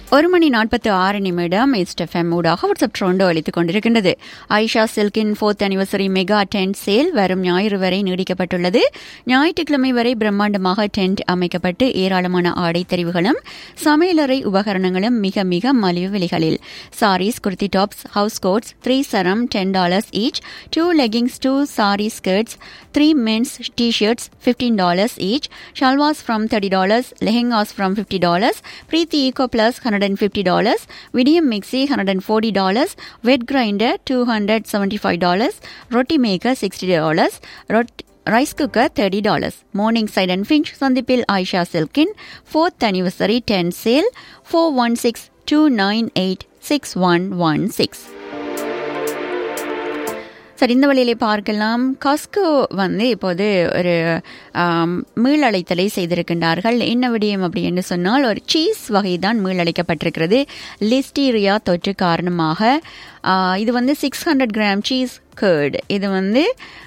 ஒரு மணி நாற்பத்தி ஆறு நிமிடம் எஸ்டெஃப்எம் ஊடாக வாட்ஸ்அப் ட்ரோண்டோ அளித்துக் கொண்டிருக்கின்றது ஐஷா சில்கின் fourth anniversary mega tent sale வரும் ஞாயிறு வரை நீடிக்கப்பட்டுள்ளது ஞாயிற்றுக்கிழமை வரை பிரம்மாண்டமாக டென்ட் அமைக்கப்பட்டு ஏராளமான ஆடை தெரிவுகளும் சமையலறை உபகரணங்களும் மிக மிக மலிவு விலைகளில் saris kurti tops housecoats three சரம் ten dollars each two leggings two sari skirts three men's T shirts fifteen dollars each salwars from thirty dollars lehengas from fifty dollars Preethi eco plus hundred and fifty dollars Vidiem mixie hundred and forty dollars wet grinder two hundred seventy five dollars roti maker sixty dollars roti rice cooker thirty dollars Morningside and Finch சந்திப்பில் Ayesha சில்கின் fourth anniversary ten sale four one six two nine eight six one one six சரி இந்த வழியிலே பார்க்கலாம் Costco வந்து இப்போது ஒரு மீளழைத்தலை செய்திருக்கின்றார்கள் என்ன விடயம் அப்படின்னு சொன்னால் ஒரு சீஸ் வகை தான் மீளழைக்கப்பட்டிருக்கிறது லிஸ்டீரியா தொற்று காரணமாக இது வந்து six hundred gram cheese curd இது வந்து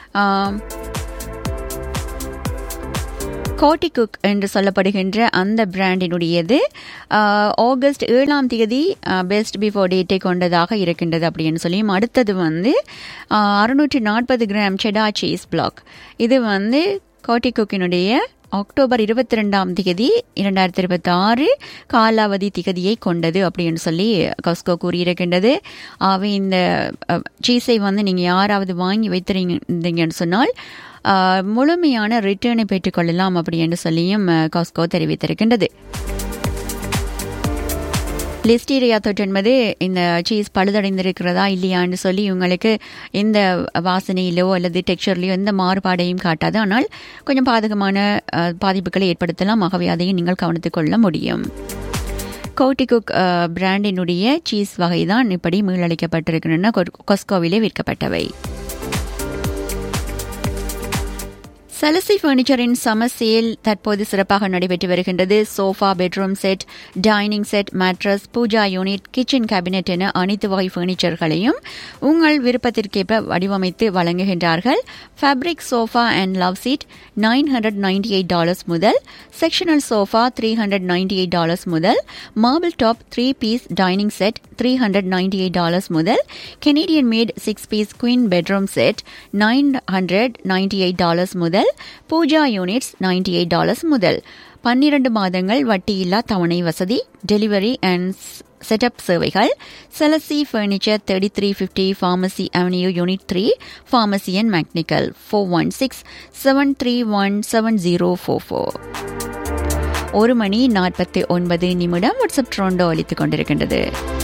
கோட்டி குக் என்று சொல்லப்படுகின்ற அந்த பிராண்டினுடையது ஆகஸ்ட் ஏழாம் தேதி பெஸ்ட் பிஃபோர் டேட்டை கொண்டதாக இருக்கின்றது அப்படின்னு சொல்லியும் அடுத்தது வந்து அறுநூற்றி நாற்பது கிராம் செடா சீஸ் பிளாக் இது வந்து கோட்டி குக்கினுடைய அக்டோபர் இருபத்தி ரெண்டாம் திகதி இரண்டாயிரத்தி இருபத்தி ஆறு காலாவதி திகதியை கொண்டது அப்படின்னு சொல்லி கஸ்கோ கூறியிருக்கின்றது ஆகவே இந்த சீஸை வந்து நீங்கள் யாராவது வாங்கி வைத்திருந்தீங்கன்னு சொன்னால் முழுமையான ரிட்டர்னை பெற்றுக்கொள்ளலாம் அப்படி என்று சொல்லியும் காஸ்கோ தெரிவித்திருக்கின்றது லிஸ்டீரியா தொற்று என்பது இந்த சீஸ் பழுதடைந்திருக்கிறதா இல்லையான்னு சொல்லி இவங்களுக்கு எந்த வாசனையிலோ அல்லது டெக்ஸ்சர்லையோ எந்த மாறுபாடையும் காட்டாது ஆனால் கொஞ்சம் பாதகமான பாதிப்புகளை ஏற்படுத்தலாம் ஆகவே அதையும் நீங்கள் கவனித்துக் கொள்ள முடியும் கோட்டி குக் பிராண்டினுடைய சீஸ் வகை தான் இப்படி மீளளிக்கப்பட்டிருக்கின்றன கொஸ்கோவிலே விற்கப்பட்டவை சலசி பர்னிச்சரின் சம சேல் தற்போது சிறப்பாக நடைபெற்று வருகின்றது sofa bedroom set dining set mattress pooja unit kitchen cabinet என அனைத்து வகை பர்னிச்சர்களையும் உங்கள் விருப்பத்திற்கேற்ப வடிவமைத்து வழங்குகின்றார்கள் fabric sofa and loveseat nine hundred ninety eight dollars முதல் sectional sofa three hundred ninety eight dollars முதல் marble top three piece dining set three hundred ninety eight dollars முதல் Canadian made six piece queen bedroom set nine hundred ninety eight dollars முதல் pooja units ninety eight dollars முதல் பன்னிரண்டு மாதங்கள் வட்டியில்லா தவணை வசதி delivery and setup சேவைகள் செலசி furniture thirty three fifty Pharmacy Avenue unit three Pharmacy and McNicoll four one six seven three one seven zero four four ஒரு மணி நாற்பத்தி ஒன்பது நிமிடம் வாட்ஸ்அப் ட்ரோண்டோ அளித்துக் கொண்டிருக்கின்றது